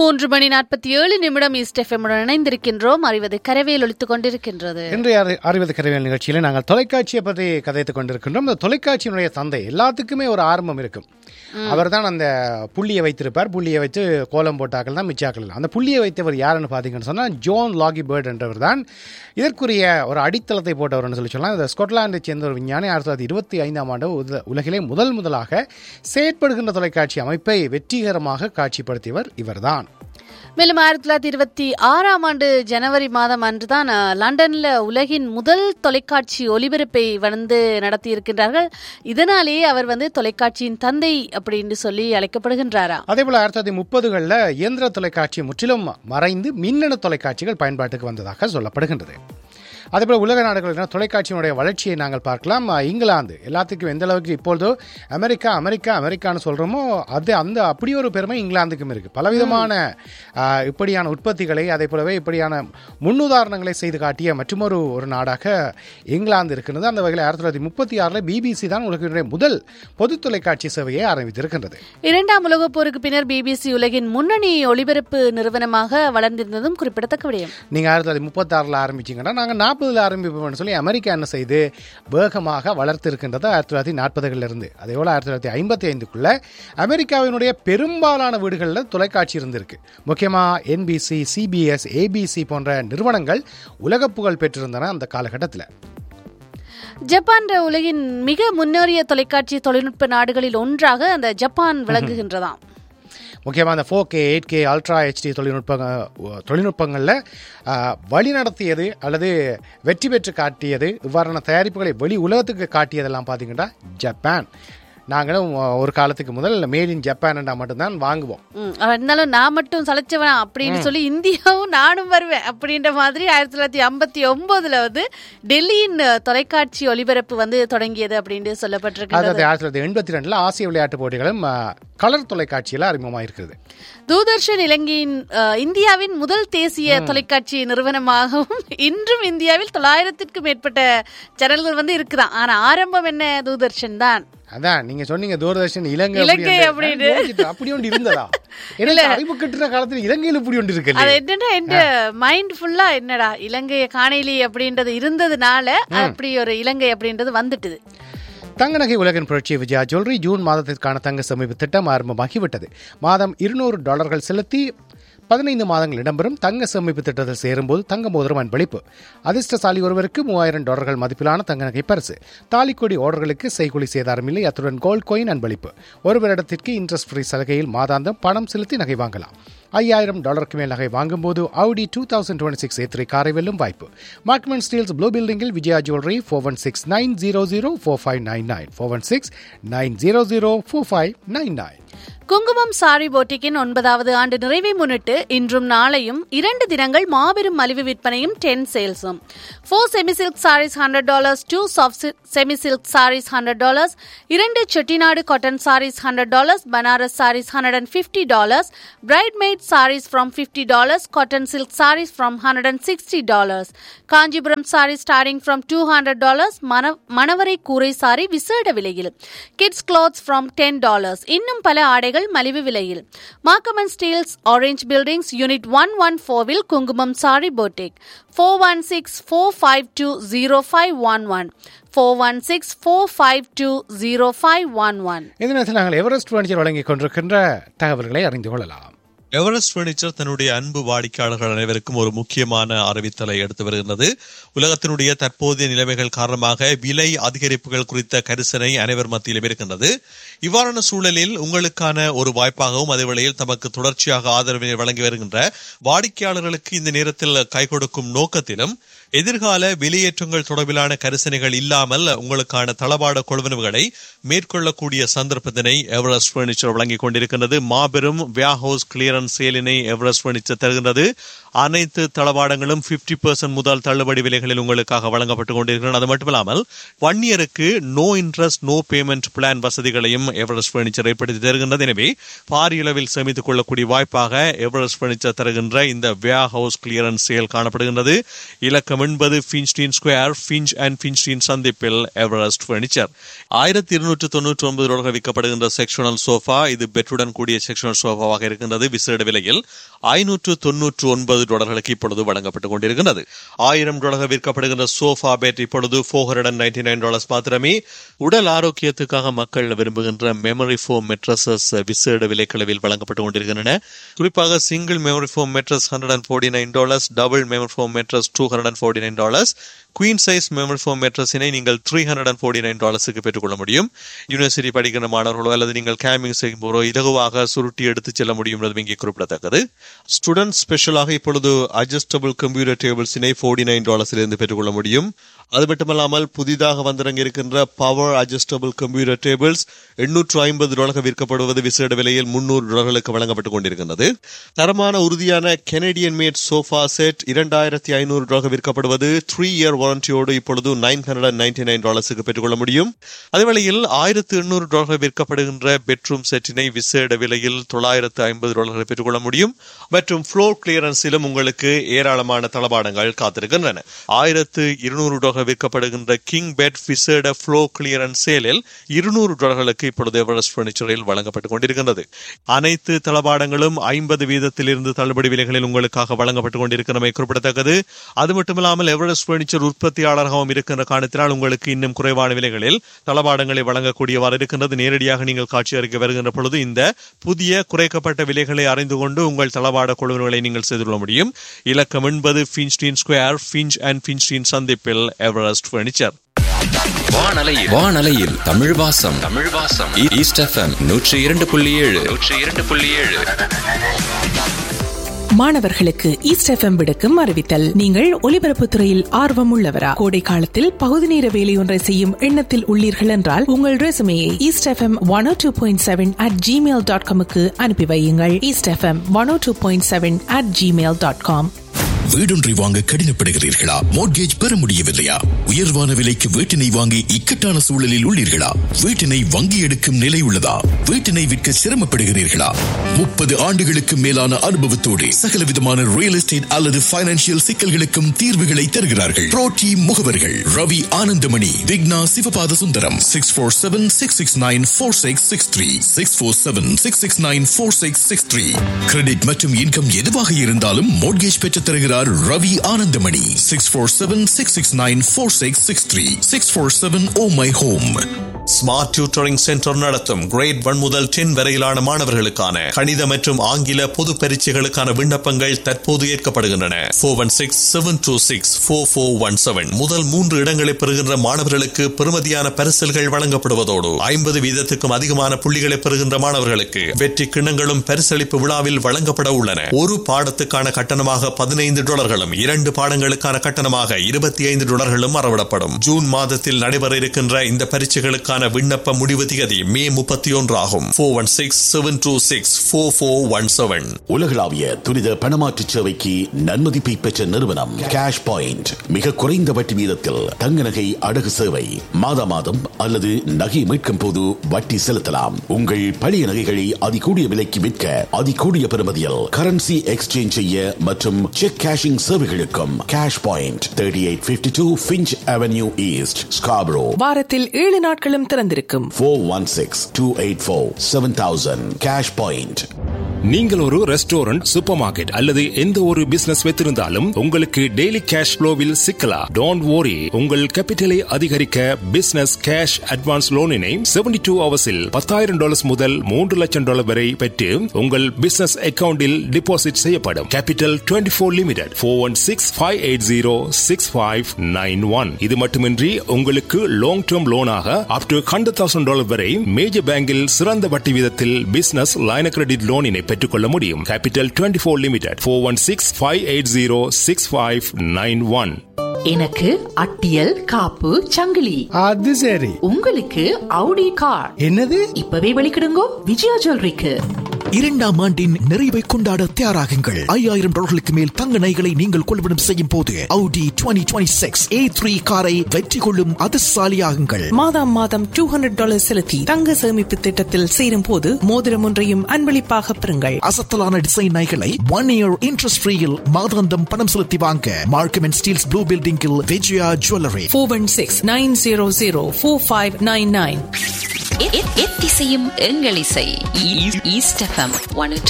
மூன்று மணி நாற்பத்தி ஏழு நிமிடம் ஈஸ்ட் எஃப்எம்முடன் இணைந்திருக்கின்றோம் அறிவது கரவேல் ஒலித்துக் கொண்டிருக்கின்றது இன்றைய அறி- அறிவது கருவியல் நிகழ்ச்சியில் நாங்கள் தொலைக்காட்சியை பற்றி கதைத்துக் கொண்டிருக்கின்றோம் இந்த தொலைக்காட்சியினுடைய தந்தை எல்லாத்துக்குமே ஒரு ஆரம்பம் இருக்கும் அவர்தான் அந்த புள்ளியை வைத்திருப்பார் புள்ளியை வைத்து கோலம் போட்டாக்கள் தான் மிச்சாக்கள் அந்த புள்ளியை வைத்தவர் யாருன்னு பார்த்தீங்கன்னு சொன்னால் ஜோன் லாகி பேர்ட் என்றவர் தான் இதற்குரிய ஒரு அடித்தளத்தை போட்டவர்னு சொல்லி சொல்லலாம் இந்த ஸ்காட்லாந்தை சேர்ந்த ஒரு விஞ்ஞானி ஆயிரத்தி தொள்ளாயிரத்தி இருபத்தி ஐந்தாம் ஆண்டு உத- உலகிலே முதல் முதலாக செயற்படுகின்ற தொலைக்காட்சி அமைப்பை வெற்றிகரமாக காட்சிப்படுத்தியவர் இவர்தான் மேலும் ஆயிரத்தி தொள்ளாயிரத்தி இருபத்தி ஆறாம் ஆண்டு ஜனவரி மாதம் அன்றுதான் அஹ், லண்டன்ல உலகின் முதல் தொலைக்காட்சி ஒலிபரப்பை வந்து நடத்தியிருக்கின்றார்கள் இதனாலேயே அவர் வந்து தொலைக்காட்சியின் தந்தை அப்படின்னு சொல்லி அழைக்கப்படுகின்றாரா அதே போல ஆயிரத்தி தொள்ளாயிரத்தி முப்பதுகளில் இயந்திர தொலைக்காட்சி முற்றிலும் மறைந்து மின்னணு தொலைக்காட்சிகள் பயன்பாட்டுக்கு வந்ததாக சொல்லப்படுகின்றது அதேபோல உலக நாடுகளில் தொலைக்காட்சியினுடைய வளர்ச்சியை நாங்கள் பார்க்கலாம் அஹ், இங்கிலாந்து எல்லாத்துக்கும் எந்த அளவுக்கு இப்பொழுதோ அமெரிக்கா அமெரிக்கா அமெரிக்கான்னு சொல்கிறோமோ அது அந்த அப்படி ஒரு பெருமை இங்கிலாந்துக்கும் இருக்குது பலவிதமான அஹ், இப்படியான உற்பத்திகளை அதே போலவே இப்படியான முன்னுதாரணங்களை செய்து காட்டிய மற்றொரு ஒரு நாடாக இங்கிலாந்து இருக்கிறது அந்த வகையில் ஆயிரத்தி தொள்ளாயிரத்தி முப்பத்தி ஆறில் பிபிசி தான் உலகினுடைய முதல் பொது தொலைக்காட்சி சேவையை ஆரம்பித்திருக்கின்றது இரண்டாம் உலகப் போருக்கு பின்னர் பிபிசி உலகின் முன்னணி ஒலிபரப்பு நிறுவனமாக வளர்ந்திருந்ததும் குறிப்பிடத்தக்க விடயம் நீங்கள் ஆயிரத்தி தொள்ளாயிரத்தி முப்பத்தாறில் ஆரம்பிச்சிங்கன்னா நாங்கள் நாற்பதில் ஆரம்பிப்போம்னு சொல்லி அமெரிக்கா என்ன செய்து வேகமாக வளர்த்து இருக்கின்றது ஆயிரத்தி தொள்ளாயிரத்தி நாற்பதுகளில் இருந்து அதே போல் ஆயிரத்தி தொள்ளாயிரத்தி ஐம்பத்தி ஐந்துக்குள்ள அமெரிக்காவினுடைய பெரும்பாலான வீடுகளில் தொலைக்காட்சி இருந்திருக்கு முக்கியமாக என்பிசி சிபிஎஸ் ஏபிசி போன்ற நிறுவனங்கள் உலகப் புகழ் பெற்றிருந்தன அந்த காலகட்டத்தில் ஜப்பான் உலகின் மிக முன்னேறிய தொலைக்காட்சி தொழில்நுட்ப நாடுகளில் ஒன்றாக அந்த ஜப்பான் விளங்குகின்றதாம் முக்கியமாக அந்த four K eight K ultra HD தொழில்நுட்ப தொழில்நுட்பங்களில் வழி நடத்தியது அல்லது வெற்றி பெற்று காட்டியது இவ்வாறான தயாரிப்புகளை வெளி உலகத்துக்கு காட்டியதெல்லாம் பார்த்தீங்கன்னா ஜப்பான் நாங்களும் ஒரு காலத்துக்கு முதல் மேட் இன் ஜப்பான்டா மட்டும்தான் வாங்குவோம் ம், இருந்தாலும் நான் மட்டும் சளைச்சவனா அப்படின்னு சொல்லி இந்தியாவும் நானும் வருவேன் அப்படின்ற மாதிரி ஆயிரத்தி தொள்ளாயிரத்தி ஐம்பத்தி ஒன்பதுல வந்து டெல்லியின் அஹ், தொலைக்காட்சி ஒலிபரப்பு வந்து தொடங்கியது அப்படின்னு சொல்லப்பட்டிருக்கிறது அதாவது ஆயிரத்தி தொள்ளாயிரத்தி எண்பத்தி ரெண்டில் ஆசிய விளையாட்டுப் போட்டிகளும் அஹ், கலர் தொலைக்காட்சியில் அறிமுகமாக இருக்கிறது தூர்தர்ஷன் இலங்கையின் அஹ், இந்தியாவின் முதல் தேசிய தொலைக்காட்சி நிறுவனமாகவும் இன்றும் இந்தியாவில் தொள்ளாயிரத்திற்கும் மேற்பட்ட சேனல்கள் வந்து இருக்குதான் ஆனா ஆரம்பம் என்ன தூர்தர்ஷன் தான் அதான் நீங்க சொன்னீங்க தூரதர்ஷன் இலங்கை இலங்கை அப்படி அப்படின்னு. நான் யோசிச்சிட்டேன், அப்படி ஒன்று இருந்ததா எனக்கு அறிவு கட்டுற காலத்துல இலங்கையில் இப்படி ஒன்று இருக்கு அது என்னன்னா எந்த மைண்ட் ஃபுல்லா என்னடா இலங்கைய காணேலி அப்படின்றது இருந்ததுனால அப்படி ஒரு இலங்கை அப்படின்றது வந்துட்டுது தங்க நகை உலகின் புரட்சி விஜயா ஜுவல்லரி ஜூன் மாதத்திற்கான தங்க சேமிப்பு திட்டம் ஆரம்பமாகிவிட்டது மாதம் இருநூறு டாலர்கள் செலுத்தி பதினைந்து மாதங்கள் இடம்பெறும் தங்க சேமிப்பு திட்டத்தில் சேரும்போது தங்க மோதிரம் அன்பளிப்பு அதிர்ஷ்டசாலி ஒருவருக்கு மூவாயிரம் டாலர்கள் மதிப்பிலான தங்க நகை பரிசு தாலிக்கொடி ஆர்டர்களுக்கு செய்கூலி சேதாரம் இல்லை அத்துடன் கோல்ட் கோயின் அன்பளிப்பு ஒரு வருடத்திற்கு இன்ட்ரெஸ்ட் ஃப்ரீ சலுகையில் மாதாந்தம் பணம் செலுத்தி நகை வாங்கலாம் ஐயாயிரம் டாலருக்கு மேல் நகை வாங்கும்போது Audi two thousand twenty six A காரை வெல்லும் வாய்ப்பு மார்க்மெண்ட் ஸ்டீல்ஸ் ப்ளூ பில்டிங்கில் Vijaya jewellery four one six nine zero zero four five nine nine four one six nine zero zero four five nine nine Kungumam sari போட்டிக்கின் ஒன்பதாவது ஆண்டு நிறைவை முன்னிட்டு இன்றும் நாளையும் இரண்டு தினங்கள் மாபெரும் மலிவு விற்பனையும் டென் சேல்ஸும் four semi silk saris hundred dollars two soft semi silk saris hundred dollars இரண்டு Chettinad cotton saris hundred dollars Banaras saris hundred and fifty dollars bride made saris from fifty dollars cotton silk saris from hundred and sixty dollars Kanchipuram sari starting from two hundred dollars மணவரை கூரை சாரி விசேட விலையில் kids clothes from ten dollars இன்னும் பல ஆடைகள் மலிவு விலையில் Markham Steeles orange buildings unit one one ஃபோவில் Kungumam sari boutique four one six four five two zero five one one four one six four five two zero five one one இந்த நேரத்தில் நாங்கள் Everest furniture வழங்கிக் கொண்டிருக்கின்ற தகவல்களை அறிந்து கொள்ளலாம் எவரெஸ்ட் பர்னிச்சர் தன்னுடைய அன்பு வாடிக்கையாளர்கள் அனைவருக்கும் ஒரு முக்கியமான அறிவித்தலை எடுத்து வருகின்றது உலகத்தினுடைய தற்போதைய நிலைமைகள் காரணமாக விலை அதிகரிப்புகள் குறித்த கரிசனை அனைவர் மத்தியிலும் இருக்கின்றது இவ்வாறான சூழலில் உங்களுக்கான ஒரு வாய்ப்பாகவும் அதே வேளையில் தமக்கு தொடர்ச்சியாக ஆதரவினை வழங்கி வருகின்ற வாடிக்கையாளர்களுக்கு இந்த நேரத்தில் கை கொடுக்கும் நோக்கத்திலும் எதிர்கால வெளியேற்றங்கள் தொடர்பிலான கரிசனைகள் இல்லாமல் உங்களுக்கான தளபாட கொள்வனவுகளை மேற்கொள்ளக்கூடிய சந்தர்ப்பத்தினை எவரெஸ்ட் பர்னிச்சர் வழங்கிக் கொண்டிருக்கின்றது மாபெரும் வியாஹவுஸ் கிளியரன்ஸ் சேலினை எவரெஸ்ட் பர்னிச்சர் தருகின்றது அனைத்து தளபாடங்களும் 50% பெர்சன்ட் முதல் தள்ளுபடி விலைகளில் உங்களுக்காக வழங்கப்பட்டு கொண்டிருக்கிறது அது மட்டுமில்லாமல் ஒன் இயருக்கு no interest no payment plan வசதிகளையும் எவரெஸ்ட் பர்னிச்சர் ஏற்படுத்தி தருகின்றது எனவே பாரிய அளவில் சேமித்துக் கொள்ளக்கூடிய வாய்ப்பாக எவரெஸ்ட் பர்னிச்சர் தருகின்ற இந்த வியா ஹவுஸ் கிளியரன்ஸ் சேல் காணப்படுகின்றது இலக்கம் இலக்கம் என்பது Finstein square Finch and Finstein சந்திப்பில் எவரெஸ்ட் பர்னிச்சர் ஆயிரத்தி இருநூற்று தொண்ணூற்றி ஒன்பது டாலர்கள் விற்கப்படுகின்ற செக்ஷனல் சோஃபா இது பெட்ருடன் கூடிய செக்ஷனல் சோஃபாவாக இருக்கின்றது விசேட விலையில் ஐநூற்று தொன்னூற்று ஒன்பது டாலர்களுக்கு இப்பொழுது வழங்கப்பட்டுக் கொண்டிருக்கின்றது ஆயிரம் டாலர்கள் விற்கப்படுகின்ற சோஃபா பெட் இப்பொழுது four hundred ninety nine dollars மாத்திரமே உடல் ஆரோக்கியத்துக்காக மக்கள் விரும்புகின்ற மெமரி ஃபோம் மெட்ரஸஸ் விசேட விலைக்களவில் வழங்கப்பட்டுக் கொண்டிருக்கின்றன குறிப்பாக single memory foam mattress hundred and forty nine dollars double memory foam mattress two hundred and forty nine dollars queen size memory foam மெட்ரஸினை நீங்கள் three hundred and forty nine டாலர்ஸுக்கு பெற்றுக்கொள்ள முடியும் university படிக்கிற மாணவர்களோ அல்லது நீங்கள் கேம்பிங் செய்யும் போதோ இலகுவாக சுருட்டி எடுத்து செல்ல முடியும் என்பது இங்கே குறிப்பிடத்தக்கது ஸ்டூடெண்ட் ஸ்பெஷலாக இப்பொழுது அட்ஜஸ்டபிள் கம்ப்யூட்டர் டேபிள்ஸினை ஃபோர்ட்டி நைன் டாலர்ஸிலிருந்து பெற்றுக்கொள்ள முடியும் அது மட்டுமல்லாமல் புதிதாக வந்திறங்க இருக்கின்ற பவர் அட்ஜஸ்டபிள் கம்ப்யூட்டர் டேபிள்ஸ் எண்ணூற்று ஐம்பது டாலர்கள் விற்கப்படுவது விசேட விலையில் முன்னூறு டாலர்களுக்கு வழங்கப்பட்டுக் கொண்டிருக்கின்றது தரமான உறுதியான கெனடியன் மேட் சோஃபா செட் இரண்டாயிரத்தி ஐநூறு டாலர்கள் விற்கப்படுவது த்ரீ இயர் வாரண்டியோடு இப்பொழுது நைன் ஹண்ட்ரட் நைன்டி நைன் டாலர்ஸுக்கு பெற்றுக்கொள்ள முடியும் அதே வேளையில் ஆயிரத்து எண்ணூறு டாலர்கள் விற்கப்படுகின்ற பெட்ரூம் செட்டினை விசேட விலையில் தொள்ளாயிரத்து ஐம்பது டாலர்கள் பெற்றுக்கொள்ள முடியும் மற்றும் ஃப்ளோர் கிளியரன்ஸிலும் உங்களுக்கு ஏராளமான தளபாடங்கள் காத்திருக்கின்றன ஆயிரத்து இருநூறு டாலர்கள் விற்கப்படுகின்ற கிங் பெட் விசேட ஃப்ளோ கிளியரன்ஸ் சேலில் இருநூறு டாலர்களுக்கு இப்பொழுது எவரெஸ்ட் பர்னிச்சரில் வழங்கப்பட்டுக் கொண்டிருக்கின்றது அனைத்து தளபாடங்களும் ஐம்பது வீதத்திலிருந்து தள்ளுபடி விலைகளில் உங்களுக்காக வழங்கப்பட்டுக் கொண்டிருக்கிறமை குறிப்பிடத்தக்கது அது மட்டுமில்லாமல் எவரெஸ்ட் பர்னிச்சர் உற்பத்தியாளராகவும் இருக்கின்ற காரணத்தினால் உங்களுக்கு இன்னும் குறைவான விலைகளில் தளபாடங்களை வழங்கக்கூடியவாறு இருக்கின்றது நேரடியாக நீங்கள் காட்சி அறிக்கை வருகின்ற பொழுது இந்த புதிய குறைக்கப்பட்ட விலைகளை அறிந்து கொண்டு உங்கள் தளபாட கொள்வனங்களை நீங்கள் செய்து கொள்ள முடியும் இலக்கம் என்பது Finstein square Finch and Finstein சந்திப்பில் எவரெஸ்ட் பர்னிச்சர் வானலையில் வானலையில் தமிழ் வாசம் தமிழ் வாசம் ஈ- ஈஸ்ட் எஃப்எம் நூற்றி இரண்டு புள்ளி ஏழு நூற்றி இரண்டு புள்ளி ஏழு மாணவர்களுக்கு ஈஸ்ட் எஃப்எம் விடுக்கும் அறிவித்தல் நீங்கள் ஒலிபரப்புத் துறையில் ஆர்வம் உள்ளவரா கோடை காலத்தில் பகுதி நேர வேலையொன்றை செய்யும் எண்ணத்தில் உள்ளீர்கள் என்றால் உங்கள் ரெசுமையை east FM one O two point seven at Gmail dot காமுக்கு அனுப்பி வையுங்கள் east FM one O two point seven at Gmail dot com வீடொன்றை வாங்க கடினப்படுகிறீர்களா மோட்கேஜ் பெற முடியவில்லையா உயர்வான விலைக்கு வீட்டினை வாங்கி இக்கட்டான சூழலில் உள்ளீர்களா வீட்டினை வங்கி எடுக்கும் நிலை உள்ளதா வீட்டினை விற்க சிரமப்படுகிறீர்களா முப்பது ஆண்டுகளுக்கு மேலான அனுபவத்தோடு சகல விதமான ரியல் எஸ்டேட் அல்லது பைனான்சியல் சிக்கல்களுக்கும் தீர்வுகளை தருகிறார்கள் புரோட்டி முகவர்கள் Ravi Anandamani Vigna Sivapatha Sundaram six four seven six six nine four six six three six four seven six six nine four six six three credit மற்றும் இன்கம் எதுவாக இருந்தாலும் மோட்கேஜ் பெற்றுத் தருகிறார் Ravi Anandamani six four seven six six nine four six six three six four seven oh my home smart tutoring centre நடத்தும் great one முதல் ten வரையிலான மாணவர்களுக்கான கணித மற்றும் ஆங்கில பொது பரீட்சைகளுக்கான விண்ணப்பங்கள் தற்போது ஏற்கப்படுகின்றன four one six seven two six four four one seven முதல் மூன்று இடங்களை பெறுகின்ற மாணவர்களுக்கு பெறுமதியான பரிசல்கள் வழங்கப்படுவதோடு ஐம்பது வீதத்துக்கும் அதிகமான புள்ளிகளை பெறுகின்ற மாணவர்களுக்கு வெற்றி கிண்ணங்களும் பரிசளிப்பு விழாவில் வழங்கப்பட உள்ளன ஒரு பாடத்துக்கான கட்டணமாக பதினைந்து டாலர்களும் இரண்டு பாடங்களுக்கான கட்டணமாக இருபத்தி ஐந்து டாலர்களும் அறவிடப்படும் ஜூன் மாதத்தில் நடைபெற இருக்கின்ற இந்த பரீட்சைகளுக்கான விண்ணப்ப முடிவு திகதி மே முப்பத்தி ஒன்று ஆகும் four one six seven two six four four one seven உலகளாவிய துரித பணமாற்று சேவைக்கு நன்மதிப்பை பெற்ற நிறுவனம் கேஷ் பாயிண்ட் மிக குறைந்த வட்டி வீதத்தில் தங்க நகை அடகு சேவை மாதா மாதம் அல்லது நகை மீட்கும் போது வட்டி செலுத்தலாம் உங்கள் பழைய நகைகளை அதிகூடிய விலைக்கு விற்க அதிகூடிய பெறுமதியில் கரன்சி எக்ஸ்சேஞ்ச் செய்ய மற்றும் செக் கேஷிங் சேவைகளுக்கும் cash point thirty eight fifty two Finch avenue east Scarborough வாரத்தில் ஏழு நாட்களும் திறந்திருக்கும் four one six two eight four seven thousand cash point நீங்கள் ஒரு ரெஸ்டாரண்ட் சூப்பர் மார்க்கெட் அல்லது எந்த ஒரு பிசினஸ் வைத்திருந்தாலும் உங்களுக்கு டெய்லி கேஷ் ஃப்ளோவில் சிக்கலாம் டோன்ட் worry உங்கள் கேபிட்டலை அதிகரிக்க பிசினஸ் கேஷ் அட்வான்ஸ் லோனினை 72 டூ ஹவர்ஸில் பத்தாயிரம் டாலர்ஸ் முதல் மூன்று லட்சம் டாலர் வரை பெற்று உங்கள் பிசினஸ் அக்கவுண்டில் டிபாசிட் செய்யப்படும் capital 24 four limited four one six five eight zero six five nine one இது மட்டுமின்றி உங்களுக்கு லாங் டேர்ம் லோனாக up to hundred thousand dollar வரை மேஜர் பேங்கில் சிறந்த வட்டி வீதத்தில் பிசினஸ் லைன கிரெடிட் லோனினை பெற்றுக்கொள்ள முடியும் capital 24 four limited four one six five eight zero six five nine one எனக்கு அட்டியல் காப்பு சங்கிலி அது சரி உங்களுக்கு அவுடி கார் என்னது இப்பவே வெளிக்கிடுங்கோ விஜயா ஜுவல்லரிக்கு இரண்டாம் ஆண்டின் நிறைவை கொண்டாட தயாராகுங்கள் ஐயாயிரம் டாலர்களுக்கு மேல் தங்க நகைகளை நீங்கள் கொள்வனம் செய்யும் போது Audi 2026 A3 காரை வெற்றி கொள்ளும் அதிர்ஷ்டசாலியாகுங்கள் மாதம் மாதம் டூ ஹண்ட்ரட் டாலர் செலுத்தி தங்க சேமிப்பு திட்டத்தில் சேரும் போது மோதிரம் ஒன்றையும் அன்பளிப்பாக பெறுங்கள் அசத்தலான டிசைன் நகைகளை ஒன் இயர் இன்ட்ரெஸ்ட் ஃப்ரீயில் மாதாந்தம் பணம் செலுத்தி வாங்க மார்க்கம் அண்ட் ஸ்டீல்ஸ் ப்ளூ பில்டிங்கில் Vijaya jewellery four one six nine zero zero four five nine nine எத்திசையும் எங்கள் இசை ஈஸ்ட் எஃப்எம் ஒன் டூ